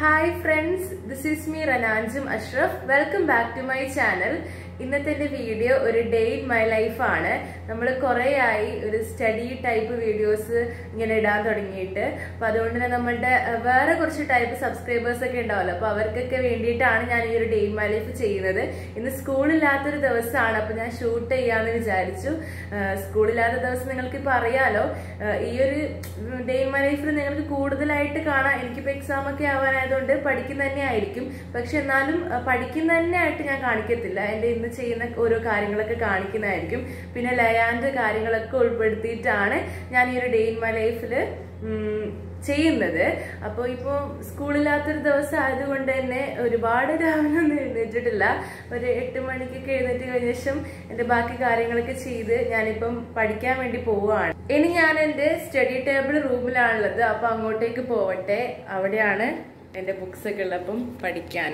Hi friends this is me റനാൻജും Ashraf welcome back to my channel ഇന്നത്തെ എൻ്റെ video ഒരു ഡേ ഇൻ മൈ ലൈഫ് ആണ് നമ്മൾ കുറേ ആയി ഒരു സ്റ്റഡി ടൈപ്പ് വീഡിയോസ് ഇങ്ങനെ ഇടാൻ തുടങ്ങിയിട്ട് അപ്പോൾ അതുകൊണ്ട് തന്നെ നമ്മളുടെ അഹ്, വേറെ കുറച്ച് ടൈപ്പ് സബ്സ്ക്രൈബേഴ്സ് ഒക്കെ ഉണ്ടാവല്ലോ അപ്പോൾ അവർക്കൊക്കെ വേണ്ടിയിട്ടാണ് ഞാൻ ഈ ഒരു ഡേ ഇൻ മൈ ലൈഫ് ചെയ്യുന്നത് ഇന്ന് സ്കൂളില്ലാത്തൊരു ദിവസമാണ് അപ്പോൾ ഞാൻ ഷൂട്ട് ചെയ്യാമെന്ന് വിചാരിച്ചു ആഹ്, സ്കൂളില്ലാത്ത ദിവസം നിങ്ങൾക്കിപ്പോൾ അറിയാലോ ആഹ്, ഈ ഒരു ഡേ ഇൻ മൈ ലൈഫിൽ നിങ്ങൾക്ക് കൂടുതലായിട്ട് കാണാൻ എനിക്കിപ്പോൾ എക്സാം ഒക്കെ ആവാനായതുകൊണ്ട് പഠിക്കുന്ന തന്നെ ആയിരിക്കും പക്ഷെ എന്നാലും അഹ്, പഠിക്കുന്ന തന്നെ ആയിട്ട് ഞാൻ കാണിക്കത്തില്ല എൻ്റെ ഇന്ന് ചെയ്യുന്ന ഓരോ കാര്യങ്ങളൊക്കെ കാണിക്കുന്നതായിരിക്കും പിന്നെ ലയാൻ്റെ കാര്യങ്ങളൊക്കെ ഉൾപ്പെടുത്തിയിട്ടാണ് ഞാൻ ഈ ഒരു ഡേ ഇൻ മൈ ലൈഫിൽ ചെയ്യുന്നത് അപ്പോൾ ഇപ്പോൾ സ്കൂളില്ലാത്തൊരു ദിവസം ആയതുകൊണ്ട് തന്നെ ഒരുപാട് രാവിലെ ഒന്നും എഴുന്നേറ്റിട്ടില്ല ഒരു എട്ട് മണിക്കൊക്കെ എഴുന്നേറ്റ് കഴിഞ്ഞ ശേഷം എൻ്റെ ബാക്കി കാര്യങ്ങളൊക്കെ ചെയ്ത് ഞാനിപ്പം പഠിക്കാൻ വേണ്ടി പോവുകയാണ് ഇനി ഞാൻ എൻ്റെ സ്റ്റഡി ടേബിൾ റൂമിലാണുള്ളത് അപ്പോൾ അങ്ങോട്ടേക്ക് പോവട്ടെ അവിടെയാണ് എൻ്റെ ബുക്സ് ഒക്കെ ഉള്ളപ്പം പഠിക്കാൻ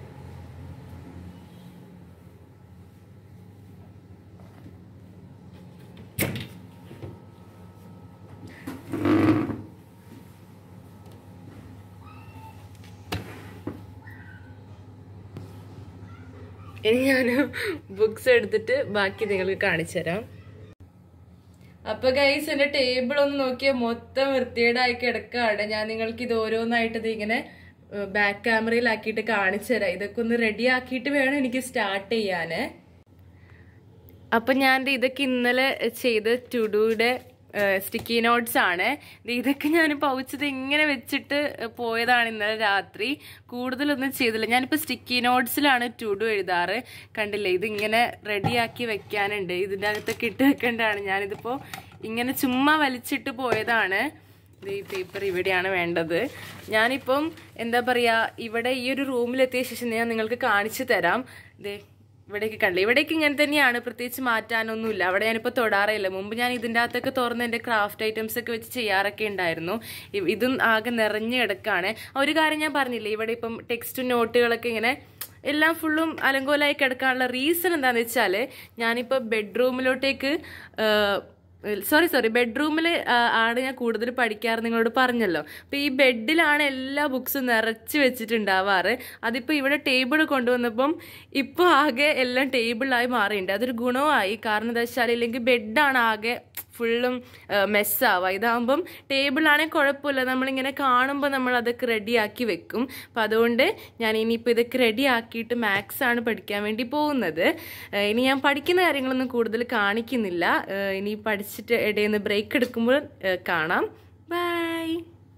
ഇനി ഞാൻ ബുക്സ് എടുത്തിട്ട് ബാക്കി നിങ്ങൾക്ക് കാണിച്ചു തരാം അപ്പൊ ഗൈസ് എന്റെ ടേബിൾ ഒന്ന് നോക്കിയാൽ മൊത്തം വൃത്തികേടായി കിടക്കാണ് ഞാൻ നിങ്ങൾക്ക് ഇത് ഓരോന്നായിട്ട് ഇത് ഇങ്ങനെ ബാക്ക് ക്യാമറയിലാക്കിയിട്ട് കാണിച്ചു തരാം ഇതൊക്കെ ഒന്ന് റെഡി ആക്കിയിട്ട് വേണം എനിക്ക് സ്റ്റാർട്ട് ചെയ്യാന് അപ്പൊ ഞാൻ ദേ ഇതൊക്കെ ഇന്നലെ ചെയ്ത ടുഡുയുടെ സ്റ്റിക്കി നോട്ട്സ് ആണ് ദേ ഇതൊക്കെ ഞാൻ പൗച്ചത് ഇങ്ങനെ വെച്ചിട്ട് പോയതാണ് ഇന്നലെ രാത്രി കൂടുതലൊന്നും ചെയ്തില്ല ഞാനിപ്പോൾ സ്റ്റിക്കി നോട്ട്സിലാണ് ടുഡു എഴുതാറ് കണ്ടില്ലേ ഇതിങ്ങനെ റെഡിയാക്കി വെക്കാനുണ്ട് ഇതിൻ്റെ അകത്തൊക്കെ ഇട്ട് വെക്കേണ്ടതാണ് ഞാനിതിപ്പോൾ ഇങ്ങനെ ചുമ്മാ വലിച്ചിട്ട് പോയതാണ് ദേ ഈ പേപ്പർ ഇവിടെയാണ് വേണ്ടത് ഞാനിപ്പം എന്താ പറയുക ഇവിടെ ഈ ഒരു റൂമിലെത്തിയ ശേഷം ഞാൻ നിങ്ങൾക്ക് കാണിച്ചു തരാം ദേ ഇവിടേക്ക് കണ്ടില്ല ഇവിടേക്ക് ഇങ്ങനെ തന്നെയാണ് പ്രത്യേകിച്ച് മാറ്റാനൊന്നുമില്ല അവിടെ ഞാനിപ്പോൾ തൊടാറേയില്ല മുമ്പ് ഞാൻ ഇതിൻ്റെ അകത്തൊക്കെ തുറന്ന് എൻ്റെ ക്രാഫ്റ്റ് ഐറ്റംസ് ഒക്കെ വെച്ച് ചെയ്യാറൊക്കെ ഉണ്ടായിരുന്നു ഇ- ഇതും ആകെ നിറഞ്ഞു കിടക്കാണ് ഒരു കാര്യം ഞാൻ പറഞ്ഞില്ലേ ഇവിടെ ഇപ്പം ടെക്സ്റ്റ് നോട്ടുകളൊക്കെ ഇങ്ങനെ എല്ലാം ഫുള്ളും അലങ്കോലായി കിടക്കാനുള്ള റീസൺ എന്താണെന്ന് വെച്ചാൽ ഞാനിപ്പോൾ ബെഡ്റൂമിലോട്ടേക്ക് സോറി സോറി ബെഡ്റൂമിൽ ആണ് ഞാൻ കൂടുതൽ പഠിക്കാറ് നിങ്ങളോട് പറഞ്ഞല്ലോ അപ്പോൾ ഈ ബെഡിലാണ് എല്ലാ ബുക്സും നിറച്ച് വെച്ചിട്ടുണ്ടാവാറ് അതിപ്പോൾ ഇവിടെ ടേബിൾ കൊണ്ടുവന്നപ്പം ഇപ്പോൾ ആകെ എല്ലാം ടേബിളായി മാറിയിട്ടുണ്ട് അതൊരു ഗുണമായി കാരണം എന്താ വെച്ചാൽ ഇല്ലെങ്കിൽ ബെഡാണ് ആകെ ഫുള്ളും മെസ്സാവുക ഇതാകുമ്പം ടേബിളാണെങ്കിൽ കുഴപ്പമില്ല നമ്മളിങ്ങനെ കാണുമ്പോൾ നമ്മൾ അതൊക്കെ റെഡിയാക്കി വെക്കും അപ്പം അതുകൊണ്ട് ഞാൻ ഇനിയിപ്പോൾ ഇതൊക്കെ റെഡിയാക്കിയിട്ട് മാത്സ് ആണ് പഠിക്കാൻ വേണ്ടി പോകുന്നത് ഏഹ് ഇനി ഞാൻ പഠിക്കുന്ന കാര്യങ്ങളൊന്നും കൂടുതൽ കാണിക്കുന്നില്ല ഏഹ് ഇനി പഠിച്ചിട്ട് ഇടയിൽ നിന്ന് ബ്രേക്ക് എടുക്കുമ്പോൾ ഏഹ് കാണാം ബൈ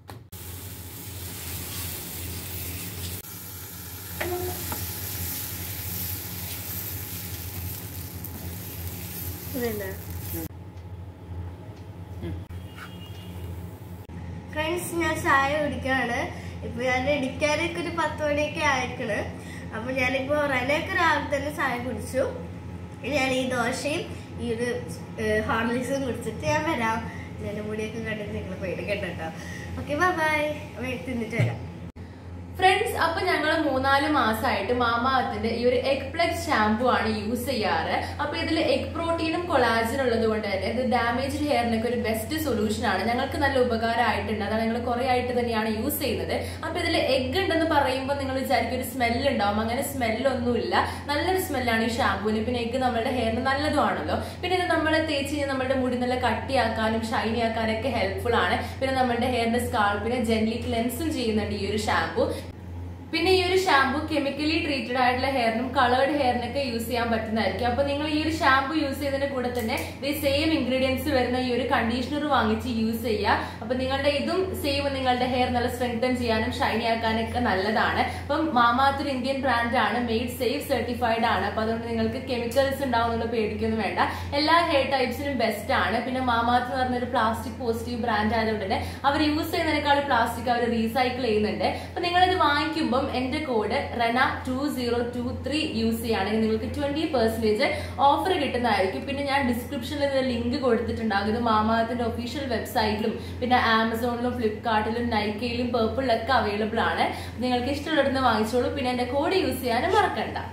ഫ്രണ്ട്സ് ഞാൻ ചായ കുടിക്കാണ് ഇപ്പൊ ഞാൻ ഇടിക്കാനൊക്കെ ഒരു പത്ത് മണിയൊക്കെ ആയിക്കണ് അപ്പൊ ഞാനിപ്പോ റനയൊക്കെ രാവിലെ തന്നെ ചായ കുടിച്ചു ഇനി ഞാൻ ഈ ദോശയും ഈ ഒരു ഹോർലിക്സും കുടിച്ചിട്ട് ഞാൻ വരാം എന്റെ മുടിയൊക്കെ കണ്ടിട്ട് നിങ്ങൾ പേടിക്കണ്ട കേട്ടോ ഓക്കെ ബൈ ബൈ തിന്നിട്ട് വരാം ഫ്രണ്ട്സ് അപ്പൊ ഞങ്ങൾ മൂന്നാല് മാസമായിട്ട് മാമാഅത്തിന്റെ ഈ ഒരു എഗ് പ്ലക്സ് ഷാംപൂ ആണ് യൂസ് ചെയ്യാറ് അപ്പൊ ഇതിൽ എഗ് പ്രോട്ടീനും കൊളാജനും ഉള്ളത് കൊണ്ട് തന്നെ ഇത് ഡാമേജ്ഡ് ഹെയറിനൊക്കെ ഒരു ബെസ്റ്റ് സൊല്യൂഷൻ ആണ് ഞങ്ങൾക്ക് നല്ല ഉപകാരമായിട്ടുണ്ട് അതാണ് ഞങ്ങൾ കുറെ ആയിട്ട് തന്നെയാണ് യൂസ് ചെയ്യുന്നത് അപ്പൊ ഇതിൽ എഗ് ഉണ്ടെന്ന് പറയുമ്പോൾ നിങ്ങൾ വിചാരിക്കും ഒരു സ്മെല്ല് ഉണ്ടാവും അങ്ങനെ സ്മെല്ലൊന്നുമില്ല നല്ലൊരു സ്മെല്ലാണ് ഈ ഷാമ്പൂവിന് പിന്നെ എഗ് നമ്മുടെ ഹെയറിന് നല്ലതുമാണല്ലോ പിന്നെ ഇത് നമ്മൾ തേച്ച് കഴിഞ്ഞാൽ നമ്മുടെ മുടി നല്ല കട്ടിയാക്കാനും ഷൈനി ആക്കാനൊക്കെ ഹെൽപ്ഫുൾ ആണ് പിന്നെ നമ്മുടെ ഹെയറിന്റെ സ്കാൾപ്പിനെ ജെന്റ്ലി ക്ലെൻസും ചെയ്യുന്നുണ്ട് ഈ ഒരു ഷാമ്പൂ പിന്നെ ഈ ഒരു ഷാമ്പു കെമിക്കലി ട്രീറ്റഡ് ആയിട്ടുള്ള ഹെയറിനും കളേർഡ് ഹെയറിനൊക്കെ യൂസ് ചെയ്യാൻ പറ്റുന്നതായിരിക്കും അപ്പൊ നിങ്ങൾ ഈ ഒരു ഷാമ്പു യൂസ് ചെയ്തതിന്റെ കൂടെ തന്നെ ഈ സെയിം ഇൻഗ്രീഡിയൻസ് വരുന്ന ഈ ഒരു കണ്ടീഷണർ വാങ്ങിച്ച് യൂസ് ചെയ്യുക അപ്പൊ നിങ്ങളുടെ ഇതും സെയിം നിങ്ങളുടെ ഹെയർ നല്ല സ്ട്രെങ്തൻ ചെയ്യാനും ഷൈനി ആക്കാനൊക്കെ നല്ലതാണ് അപ്പം മാമാത്ത് ഒരു ഇന്ത്യൻ ബ്രാൻഡ് ആണ് മെയ്ഡ് സേഫ് സർട്ടിഫൈഡ് ആണ് അപ്പൊ അതുകൊണ്ട് നിങ്ങൾക്ക് കെമിക്കൽസ് ഉണ്ടാവുന്നുള്ള പേടിക്കൊന്നും വേണ്ട എല്ലാ ഹെയർ ടൈപ്സിനും ബെസ്റ്റ് ആണ് പിന്നെ മാമാത്ത് എന്ന് പറഞ്ഞൊരു പ്ലാസ്റ്റിക് പോസിറ്റീവ് ബ്രാൻഡ് ആയതുകൊണ്ട് തന്നെ അവർ യൂസ് ചെയ്യുന്നതിനേക്കാൾ പ്ലാസ്റ്റിക് അവർ റീസൈക്കിൾ ചെയ്യുന്നുണ്ട് അപ്പൊ നിങ്ങളിത് വാങ്ങിക്കുമ്പോൾ എന്റെ code Rana two zero two three use ചെയ്യുകയാണെങ്കിൽ നിങ്ങൾക്ക് ട്വന്റി പെർസെന്റേജ് ഓഫർ കിട്ടുന്നതായിരിക്കും പിന്നെ ഞാൻ ഡിസ്ക്രിപ്ഷനിൽ ഇതിന്റെ ലിങ്ക് കൊടുത്തിട്ടുണ്ടാകും ഇത് മാമാത്തിന്റെ ഒഫീഷ്യൽ വെബ്സൈറ്റിലും പിന്നെ ആമസോണിലും ഫ്ലിപ്കാർട്ടിലും നൈക്കയിലും പേർപ്പിളിലൊക്കെ അവൈലബിൾ ആണ് നിങ്ങൾക്ക് ഇഷ്ടമുള്ളിടത്ത് വാങ്ങിച്ചോളൂ പിന്നെ എന്റെ കോഡ് യൂസ് ചെയ്യാനും മറക്കണ്ട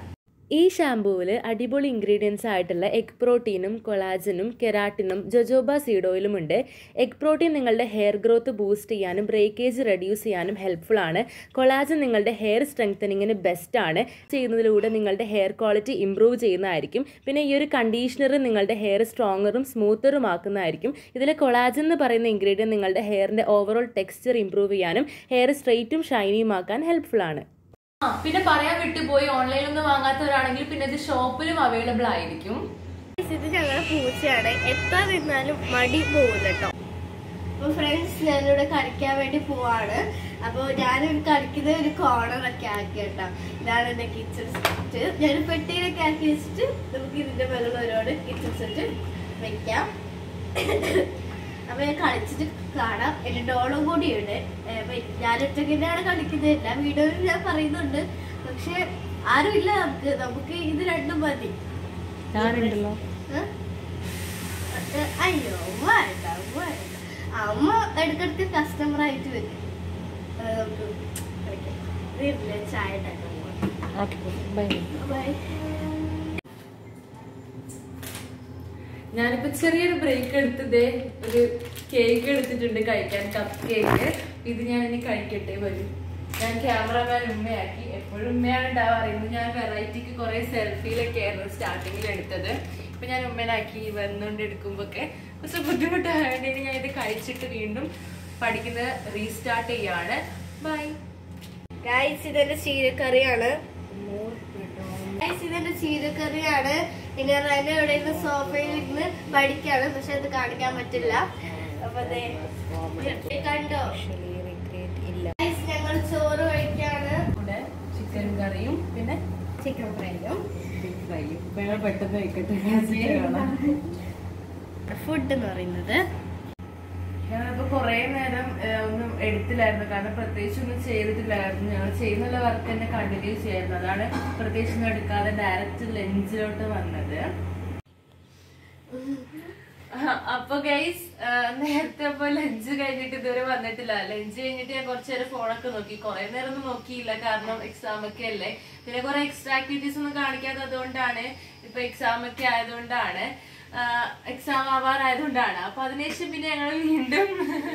ഈ ഷാമ്പൂവിൽ അടിപൊളി ഇൻഗ്രീഡിയൻസ് ആയിട്ടുള്ള എഗ് പ്രോട്ടീനും കൊളാജനും കെരാട്ടിനും ജൊജോബ സീഡ് ഓയിലും ഉണ്ട് എഗ് പ്രോട്ടീൻ നിങ്ങളുടെ ഹെയർ ഗ്രോത്ത് ബൂസ്റ്റ് ചെയ്യാനും ബ്രേക്കേജ് റെഡ്യൂസ് ചെയ്യാനും ഹെൽപ്ഫുൾ ആണ് കൊളാജൻ നിങ്ങളുടെ ഹെയർ സ്ട്രെങ്തനിങ്ങിന് ബെസ്റ്റ് ആണ് ചെയ്യുന്നതിലൂടെ നിങ്ങളുടെ ഹെയർ ക്വാളിറ്റി ഇമ്പ്രൂവ് ചെയ്യുന്നതായിരിക്കും പിന്നെ ഈ ഒരു കണ്ടീഷണർ നിങ്ങളുടെ ഹെയർ സ്ട്രോങ്ങറും സ്മൂത്തറും ആക്കുന്നതായിരിക്കും ഇതിൽ കൊളാജൻ എന്ന് പറയുന്ന ഇൻഗ്രീഡിയൻ നിങ്ങളുടെ ഹെയറിൻ്റെ ഓവറോൾ ടെക്സ്ചർ ഇമ്പ്രൂവ് ചെയ്യാനും ഹെയർ സ്ട്രെയിറ്റും ഷൈനിയും ആക്കാൻ ഹെൽപ്ഫുൾ ആണ് ആ പിന്നെ പറയാൻ വിട്ടുപോയി ഓൺലൈനിൽ ഒന്നും വാങ്ങാത്തവരാണെങ്കിൽ പിന്നെ ഇത് ഷോപ്പിലും അവൈലബിൾ ആയിരിക്കും ഇത് ഞങ്ങളുടെ പൂച്ചയാണ് എത്ര നിന്നാലും മടി പോകില്ല കേട്ടോ അപ്പൊ ഫ്രണ്ട്സ് ഞാനിവിടെ കളിക്കാൻ വേണ്ടി പോവാണ് അപ്പൊ ഞാനിവിടെ കളിക്കുന്ന ഒരു കോർണറൊക്കെ ആക്കി കേട്ടോ ഇതാണ് എന്റെ കിച്ചൺ സെറ്റ് ഞാൻ പെട്ടിയിലൊക്കെ ആക്കി വെച്ചിട്ട് നമുക്ക് ഇതിന്റെ മേലുള്ള ഒരുപാട് കിച്ചൺ സെറ്റ് വെക്കാം അപ്പൊ ഞാൻ കളിച്ചിട്ട് കാണാം എന്റെ ഡോളും കൂടിയുണ്ട് ഏ, അപ്പൊ ഞാൻ ഒറ്റയ്ക്ക് തന്നെയാണ് കളിക്കുന്നത് എല്ലാ വീഡിയോയിലും ഞാൻ പറയുന്നുണ്ട് പക്ഷെ ആരുമില്ല നമുക്ക് നമുക്ക് ഇത് രണ്ടും മതി ഞാനുണ്ടല്ലോ ഏ? ഏ, അയ്യോ വേണ്ട വേണ്ട അമ്മ ഇടയ്ക്കിടയ്ക്ക് കസ്റ്റമർ ആയിട്ട് വരും ഏ, നമുക്ക് കളിക്കാം. വീട്ടില് ചായ ഉണ്ടാക്കാൻ പോവാം ഓക്കെ ബൈ ബൈ ഞാനിപ്പോ ചെറിയൊരു ബ്രേക്ക് എടുത്തതേ ഒരു കേക്ക് എടുത്തിട്ടുണ്ട് കഴിക്കാൻ കപ്പ് കേക്ക് ഇത് ഞാൻ ഇനി കഴിക്കട്ടെ വരും ഞാൻ ക്യാമറമാൻ ഉമ്മയാക്കി എപ്പോഴും ഉമ്മയാണ് ഉണ്ടാവാറ് ഇന്ന് ഞാൻ വെറൈറ്റിക്ക് കുറെ സെൽഫിയിലൊക്കെ ആയിരുന്നു സ്റ്റാർട്ടിങ്ങിൽ എടുത്തത് ഇപ്പൊ ഞാൻ ഉമ്മനാക്കി വന്നുകൊണ്ട് എടുക്കുമ്പോഴൊക്കെ കുറച്ച് ബുദ്ധിമുട്ടായതുകൊണ്ട് ഇനി ഞാൻ ഇത് കഴിച്ചിട്ട് വീണ്ടും പഠിക്കുന്നത് റീസ്റ്റാർട്ട് ചെയ്യാണ് ബൈ ഗൈസ് ഇതെന്റെ ചീരക്കറിയാണ് ഗൈസ് ഇതെന്റെ ചീരക്കറിയാണ് പിന്നെ റന ഇവിടെ ഇരുന്ന് സോഫയിൽ ഇരുന്ന് പഠിക്കാണ് പക്ഷെ അത് കാണിക്കാൻ പറ്റില്ല അപ്പൊ ദേ, ഇത് കണ്ടോ ഗൈസ് ഞങ്ങൾ ചോറ് കഴിക്കാണ് കൂടെ ചിക്കൻ കറിയും പിന്നെ ചിക്കൻ ഫ്രൈയും ബിഗ് ഫ്രൈയും വേണം പെട്ടെന്ന് കഴിക്കട്ടെ ഫുഡ് എന്ന് പറയുന്നത് ഞങ്ങളിപ്പോ കൊറേ നേരം ഏഹ്, ഒന്നും എടുത്തില്ലായിരുന്നു കാരണം പ്രത്യേകിച്ച് ഒന്നും ചെയ്തിട്ടില്ലായിരുന്നു ഞങ്ങൾ ചെയ്യുന്നുള്ള വർക്ക് തന്നെ കണ്ടിന്യൂ ചെയ്യായിരുന്നു അതാണ് പ്രത്യേകിച്ച് ഒന്നും എടുക്കാതെ ഡയറക്റ്റ് ലഞ്ചിലോട്ട് വന്നത് ആഹ്, അപ്പൊ ഗൈസ് നേരത്തെ അപ്പൊ ലഞ്ച് കഴിഞ്ഞിട്ട് ഇതുവരെ വന്നിട്ടില്ല ലഞ്ച് കഴിഞ്ഞിട്ട് ഞാൻ കുറച്ചു നേരം ഫോണൊക്കെ നോക്കി കുറെ നേരം ഒന്നും നോക്കിയില്ല കാരണം എക്സാം ഒക്കെ അല്ലേ പിന്നെ കുറെ എക്സ്ട്രാ ആക്ടിവിറ്റീസ് ഒന്നും കാണിക്കാത്തത് കൊണ്ടാണ് ഇപ്പൊ എക്സാം ഒക്കെ ആയതുകൊണ്ടാണ് എക്സാം ആവാറായതുകൊണ്ടാണ് അപ്പൊ അതിനുശേഷം പിന്നെ ഞങ്ങൾ വീണ്ടും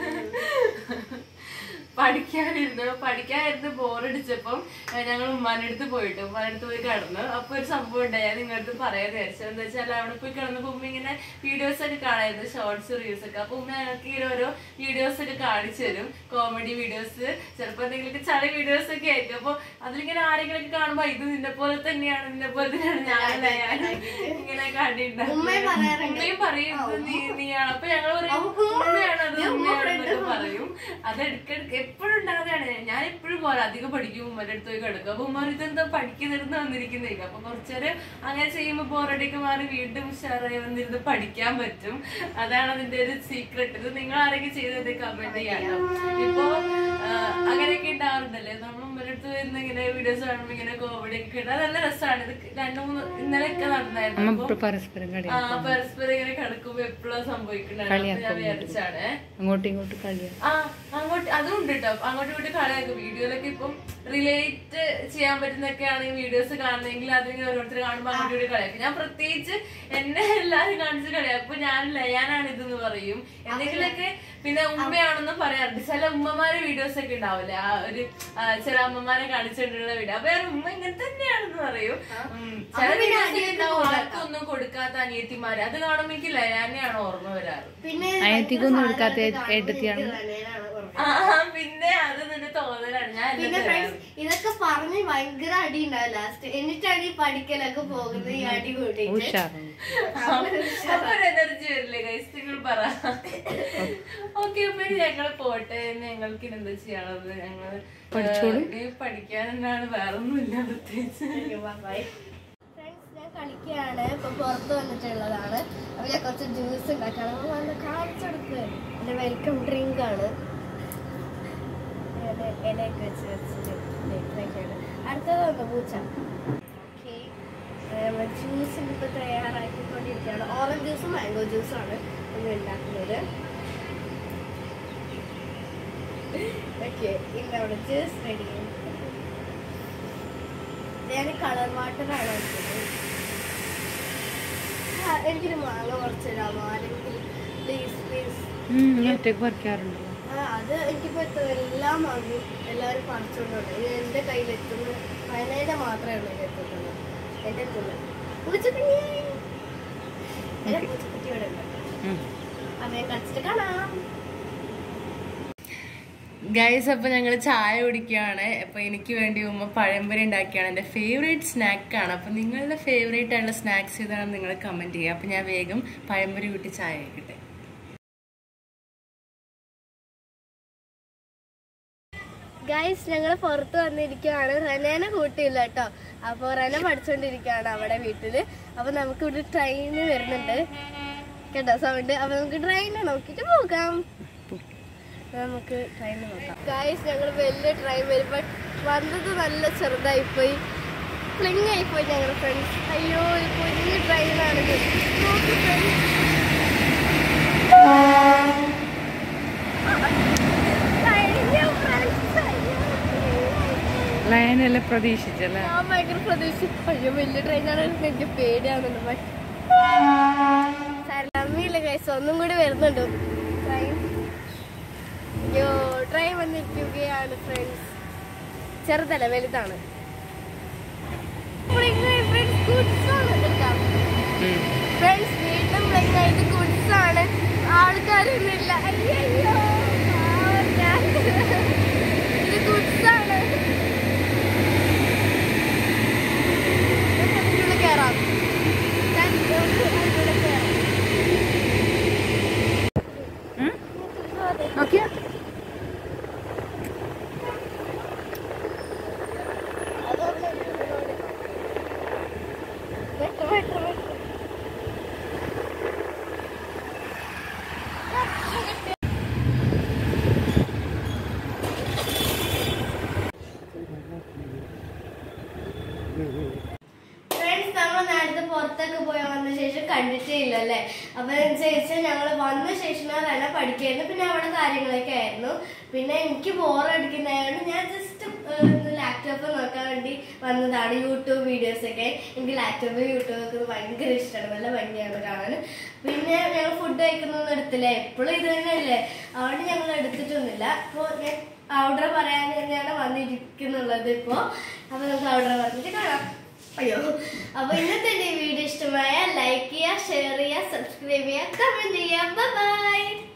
പഠിക്കാനിരുന്നു പഠിക്കാനിരുന്ന് ബോറടിച്ചപ്പം ഞങ്ങൾ ഉമ്മാന്റെ അടുത്ത് പോയിട്ട് ഉമ്മാന്റെ അടുത്ത് പോയി കിടന്നു അപ്പൊ ഒരു സംഭവം ഉണ്ടായി ഞാൻ നിങ്ങളുടെ പറയാൻ വിചാരിച്ചത് എന്താ വെച്ചാൽ അവിടെ പോയി കിടന്നപ്പോ ഉമ്മ ഇങ്ങനെ വീഡിയോസ് ഒക്കെ കാണായിരുന്നു ഷോർട്സ് റീൽസ് ഒക്കെ അപ്പൊ ഉമ്മ ഞങ്ങൾക്ക് ഇങ്ങനെ ഓരോ വീഡിയോസ് ഒക്കെ കാണിച്ചു തരും കോമഡി വീഡിയോസ് ചിലപ്പോ എന്തെങ്കിലും ചളി വീഡിയോസ് ഒക്കെ ആയിരിക്കും അപ്പൊ അതിലിങ്ങനെ ആരെങ്കിലും ഒക്കെ കാണുമ്പോ ഇത് നിന്നെ പോലെ തന്നെയാണ് നിന്നെ പോലെ തന്നെയാണ് ഞാനല്ല ഞാൻ ഇങ്ങനെ കണ്ടിട്ടുണ്ടാവും ഉമ്മയും പറയാറുണ്ട്. ഉമ്മയും പറയും ഇത് നീ നീയാണ് അപ്പൊ ഞങ്ങൾ പറയും ഉമ്മയാണ് അത് ഉമ്മയാണെന്നൊക്കെ പറയും അത് ഇടയ്ക്കിടയ്ക്ക് എപ്പോഴും ഉണ്ടാകാതാണ് ഞാൻ എപ്പോഴും പോലെ അധികം പഠിക്കും ഉമ്മയുടെ അടുത്ത് പോയി കിടക്കും അപ്പൊ ഉമ്മ ഇതെന്താ പഠിക്കുന്നിരുന്ന് വന്നിരിക്കുന്നേക്ക് അപ്പൊ കുറച്ചേരം അങ്ങനെ ചെയ്യുമ്പോ ബോറടിയൊക്കെ മാറി വീണ്ടും ഉഷാറായി വന്നിരുന്ന് പഠിക്കാൻ പറ്റും അതാണ് അതിന്റെ ഒരു സീക്രട്ട് ഇത് നിങ്ങൾ ആരെങ്കിലും ചെയ്തത് കമന്റ് ചെയ്യാനോ ഇപ്പൊ ആ, അങ്ങനെയൊക്കെ ഉണ്ടാവാറുണ്ടല്ലേ നമ്മൾ ഉമ്മയുടെ അടുത്ത് വരുന്ന ഇങ്ങനെ വീഡിയോസ് കാണുമ്പോ ഇങ്ങനെ കോമഡി ഒക്കെ ഉണ്ട് അത് നല്ല രസമാണ് ഇത് രണ്ടു മൂന്ന് ഇന്നലെയൊക്കെ നടന്നായിരുന്നു അപ്പൊ പരസ്പരം കളി ആ പരസ്പരം ഇങ്ങനെ കിടക്കുമ്പോ എപ്പോഴും സംഭവിക്കുന്നുണ്ട് ഞാൻ വിചാരിച്ചാണ് അങ്ങോട്ടും ഇങ്ങോട്ടും കളിയാണ് ആ അങ്ങോട്ട് അതും ഉണ്ട് കേട്ടോ അങ്ങോട്ടും ഇങ്ങോട്ട് കളിയാക്കും വീഡിയോയിലൊക്കെ ഇപ്പം റിലേറ്റ് ചെയ്യാൻ പറ്റുന്നൊക്കെയാണ് ഈ വീഡിയോസ് കാണുന്നതെങ്കിൽ അതിങ്ങനെ ഓരോരുത്തർ കാണുമ്പോൾ അങ്ങോട്ടും ഇങ്ങോട്ട് കളിയാക്കും ഞാൻ പ്രത്യേകിച്ച് എന്നെ എല്ലാരും കാണിച്ച് കളിയാക്കും അപ്പൊ ഞാൻ ലയാനാണ് ഇതെന്ന് പറയും എന്തെങ്കിലുമൊക്കെ പിന്നെ ഉമ്മയാണെന്നും പറയാറുണ്ട് ചില ഉമ്മമാരെ വീഡിയോസ് ഒക്കെ ഉണ്ടാവില്ലേ ആ ഒരു ആ, ചില അമ്മമാരെ കാണിച്ചിട്ടുള്ള വീഡിയോ അപ്പൊ ഞാൻ ഉമ്മ ഇങ്ങനെ തന്നെയാണെന്ന് പറയും ഉം. ചില വീഡിയോസ് ആർക്കൊന്നും കൊടുക്കാത്ത അനിയത്തിമാര് അത് കാണുമ്പോ എനിക്ക് ലയാനെയാണ് ഓർമ്മ വരാറ് പിന്നെ അയത്തിക്കൊന്നും എടുക്കാത്ത ഏട്ടത്തിയാണ് റനേനാണ് ഓർമ്മ. ആ പിന്നെ അത് നിന്റെ തോന്നലാണ് ഞാൻ പിന്നെ എല്ലാം ഫ്രണ്ട്സ് ഇതൊക്കെ പറഞ്ഞ് ഭയങ്കര അടി ഉണ്ടാവും ലാസ്റ്റ് എന്നിട്ടാണ് ഈ പഠിക്കലൊക്കെ പോകുന്നത് ഈ അടി കൂട്ടിയിട്ട് അപ്പൊ ഒരു എനർജി വരില്ലേ ഗൈസ് നിങ്ങൾ പറ ഓക്കെ അപ്പൊ ഇനി ഞങ്ങള് പോട്ടെ ഞങ്ങൾക്ക് ഇനി എന്താ ചെയ്യാനുള്ളത് ഞങ്ങള് ഇനി പഠിക്കാൻ തന്നെയാണ് വേറെ ഒന്നുമില്ല പ്രത്യേകിച്ച് ഫ്രണ്ട്സ് ഞാൻ കളിക്കുകയാണ് ഇപ്പൊ പുറത്ത് വന്നിട്ടുള്ളതാണ് അപ്പൊ ഞാൻ കുറച്ച് ജ്യൂസ് ഉണ്ടാക്കണം അപ്പൊ വന്ന് കാണിച്ചു കൊടുക്ക് എന്റെ വെൽക്കം ഡ്രിങ്ക് ആണ് ഇത് ഇലയൊക്കെ വെച്ച് വെച്ചിട്ട് ഇതൊക്കെയാണ് അടുത്തത് നോക്കാം പൂച്ച ഓക്കെ ജ്യൂസ് ഇപ്പൊ തയ്യാറാക്കിക്കൊണ്ടിരിക്കുകയാണ് ഓറഞ്ച് ജ്യൂസും മാംഗോ ജ്യൂസും ആണ് ഇന്ന് ഉണ്ടാക്കുന്നത് ഓക്കെ ഇന്ന് അവിടെ ജ്യൂസ് റെഡി ഞാൻ കളർ വാട്ടറാണ് എടുത്തത് ആ, എനിക്കൊരു മാങ്ങ കുറച്ച് തരാമോ ആരെങ്കിലും പ്ലീസ് പ്ലീസ് ഒറ്റക്ക് പറിക്കാറുണ്ടോ ആ അത് എനിക്കിപ്പോ എത്ര എല്ലാം വാങ്ങും എല്ലാവരും പറിച്ചോണ്ടുണ്ട് ഇത് എന്റെ കയ്യിലെത്തുന്നു വയനാട് മാത്രമേ ഉള്ളൂ ഇത് എത്തുന്നുള്ളൂ എന്റെ എത്തുള്ളൂ പൂച്ചക്കുഞ്ഞി എന്റെ പൂച്ചക്കുട്ടി ഇവിടെ ഉണ്ട് അവയെ കളിച്ചിട്ട് കാണാം ഗൈസ് അപ്പൊ ഞങ്ങൾ ചായ കുടിക്കുകയാണ് അപ്പൊ എനിക്ക് വേണ്ടി ഉമ്മ പഴംപൊരി ഉണ്ടാക്കിയാണ് എന്റെ ഫേവറേറ്റ് സ്നാക്കാണ് അപ്പൊ നിങ്ങളുടെ ഫേവറേറ്റ് ആയിട്ടുള്ള സ്നാക്സ് ഏതാണെന്ന് നിങ്ങൾ കമന്റ് ചെയ്യുക അപ്പൊ ഞാൻ വേഗം പഴംപൊരി കൂട്ടി ചായ കഴിക്കട്ടെ ഗൈസ് ഞങ്ങൾ പുറത്ത് വന്നിരിക്കുകയാണ് റനേനെ കൂട്ടിയില്ല കേട്ടോ അപ്പോൾ റന പഠിച്ചുകൊണ്ടിരിക്കുകയാണ് അവിടെ വീട്ടില് അപ്പൊ നമുക്ക് ഇവിടെ ട്രെയിന് വരുന്നുണ്ട് കേട്ടോ സൗണ്ട് അപ്പൊ നമുക്ക് ട്രെയിനെ നോക്കിട്ട് പോകാം നമുക്ക് ട്രെയിൻ നോക്കാം ഗൈസ് ഞങ്ങൾ വലിയ ട്രെയിൻ വരുമ്പോൾ വന്നത് നല്ല ചെറുതായിപ്പോയി ക്ലിങ് ആയിപ്പോയി ഞങ്ങളുടെ ഫ്രണ്ട്സ് അയ്യോ ഈ കുഞ്ഞു ട്രെയിനാണിത് നോക്ക് ഫ്രണ്ട്സ് കഴിഞ്ഞു ഫ്രണ്ട്സ് അയ്യോ ലയനെല്ലാം പ്രതീക്ഷിച്ചല്ലേ ഞാൻ ഭയങ്കര പ്രതീക്ഷിച്ചു അയ്യോ വലിയ ട്രെയിനാണ് എനിക്ക് പേടിയാവുന്നുണ്ട് പക്ഷേ സരളമ്മയില്ല കൈസ് ഒന്നും കൂടി വരുന്നുണ്ട് ട്രെയിൻ അയ്യോ ട്രെയിൻ വന്നിരിക്കുകയാണ് ഫ്രണ്ട്സ് ചെറുതല്ല വലുതാണ് ഫ്രണ്ട്സ് വീണ്ടും ബ്ലിങ്ക് ആയിട്ട് ഗുഡ്സ് ആണ് ആൾക്കാരൊന്നുമില്ല അയ്യോ പാവം ഞാൻ. ഇത് ഗുഡ്സ് ആണ് അതിലൂടെ കയറാം ഞാൻ അതിലൂടെ കയറാം നോക്കിയാ വെട്ടോ വെട്ടോ വെട്ടോ ഫ്രണ്ട്സ് നമ്മൾ നേരത്തെ പുറത്തൊക്കെ പോയി വന്ന ശേഷം കണ്ടിട്ടേ ഇല്ല അല്ലേ അപ്പൊ അനുസരിച്ച് ഞങ്ങൾ വന്ന ശേഷം ഞാൻ റന പഠിക്കായിരുന്നു പിന്നെ അവിടെ കാര്യങ്ങളൊക്കെ ആയിരുന്നു പിന്നെ എനിക്ക് ബോറടിക്കുന്നതായതുകൊണ്ട് ഞാൻ ജസ്റ്റ് ലാപ്ടോപ്പ് നോക്കാൻ വേണ്ടി വന്നതാണ് യൂട്യൂബ് വീഡിയോസ് ഒക്കെ എനിക്ക് ലാപ്ടോപ്പ് യൂട്യൂബ് ഒക്കെ ഭയങ്കര ഇഷ്ടമാണ് നല്ല ഭംഗിയാണ് കാണാൻ പിന്നെ ഞങ്ങൾ ഫുഡ് കഴിക്കുന്നൊന്നും എടുത്തില്ല എപ്പോഴും ഇത് തന്നെയല്ലേ അതുകൊണ്ട് ഞങ്ങൾ എടുത്തിട്ടൊന്നുമില്ല അപ്പോൾ ഞാൻ ഓർഡർ പറയാൻ തന്നെയാണ് വന്നിരിക്കുന്നുള്ളത് ഇപ്പോൾ അപ്പോൾ നമുക്ക് ഓർഡർ പറഞ്ഞിട്ട് കാണാം അയ്യോ അപ്പൊ ഇന്നത്തെ എന്റെ വീഡിയോ ഇഷ്ടമായ ലൈക്ക് ചെയ്യുക ഷെയർ ചെയ്യുക സബ്സ്ക്രൈബ് ചെയ്യുക കമന്റ് ചെയ്യുക ബൈ